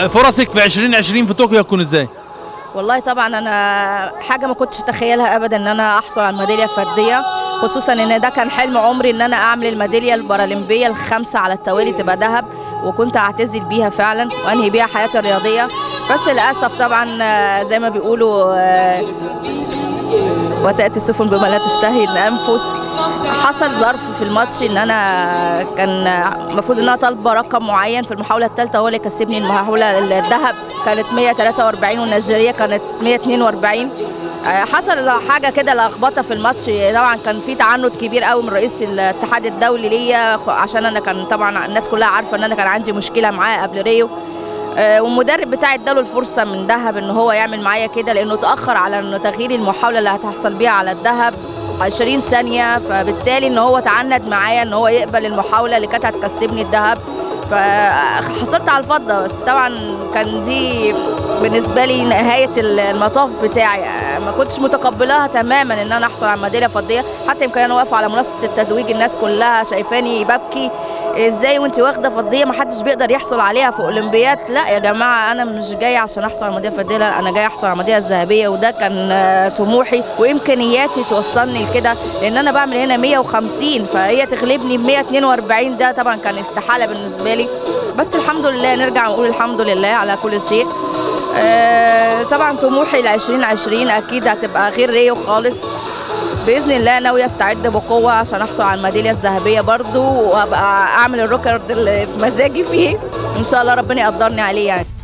فرصك في 2020 في طوكيو هتكون ازاي والله طبعا انا حاجه ما كنتش اتخيلها ابدا ان انا احصل على الميداليه الفرديه خصوصا ان ده كان حلم عمري ان انا اعمل الميداليه البارالمبيه الخامسه على التوالي تبقى ذهب وكنت اعتزل بيها فعلا وانهي بيها حياتي الرياضيه بس للاسف طبعا آه، زي ما بيقولوا آه، وتاتي السفن بما لا تشتهي الانفس حصل ظرف في الماتش ان انا كان المفروض ان انا طالبه رقم معين في المحاوله الثالثه هو اللي كسبني المحاوله الذهب كانت 143 والنيجيريه كانت 142 آه، حصل حاجه كده لخبطه في الماتش طبعا كان في تعنت كبير قوي من رئيس الاتحاد الدولي ليا خ- عشان انا كان طبعا الناس كلها عارفه ان انا كان عندي مشكله معاه قبل ريو آه، والمدرب بتاعي اداله الفرصه من ذهب ان هو يعمل معايا كده لانه اتاخر على انه تغيير المحاوله اللي هتحصل بيها على الذهب 20 ثانيه فبالتالي ان هو تعند معايا ان هو يقبل المحاوله اللي كانت هتكسبني الذهب فحصلت على الفضه بس طبعا كان دي بالنسبه لي نهايه المطاف بتاعي ما كنتش متقبلاها تماما ان انا احصل على ميداليه فضيه حتى يمكن انا واقفه على منصه التتويج الناس كلها شايفاني ببكي ازاي وانت واخده فضيه ما حدش بيقدر يحصل عليها في اولمبياد لا يا جماعه انا مش جايه عشان احصل على ميداليه فضيه لا انا جايه احصل على الميداليه الذهبيه وده كان آه، طموحي وامكانياتي توصلني لكده لان انا بعمل هنا 150 فهي تغلبني ب 142 ده طبعا كان استحاله بالنسبه لي بس الحمد لله نرجع ونقول الحمد لله على كل شيء آه، طبعا طموحي ل 2020 اكيد هتبقى غير ريو خالص باذن الله ناويه استعد بقوه عشان احصل على الميداليه الذهبيه برضو وابقى اعمل الريكورد اللي في مزاجي فيه ان شاء الله ربنا يقدرني عليه يعني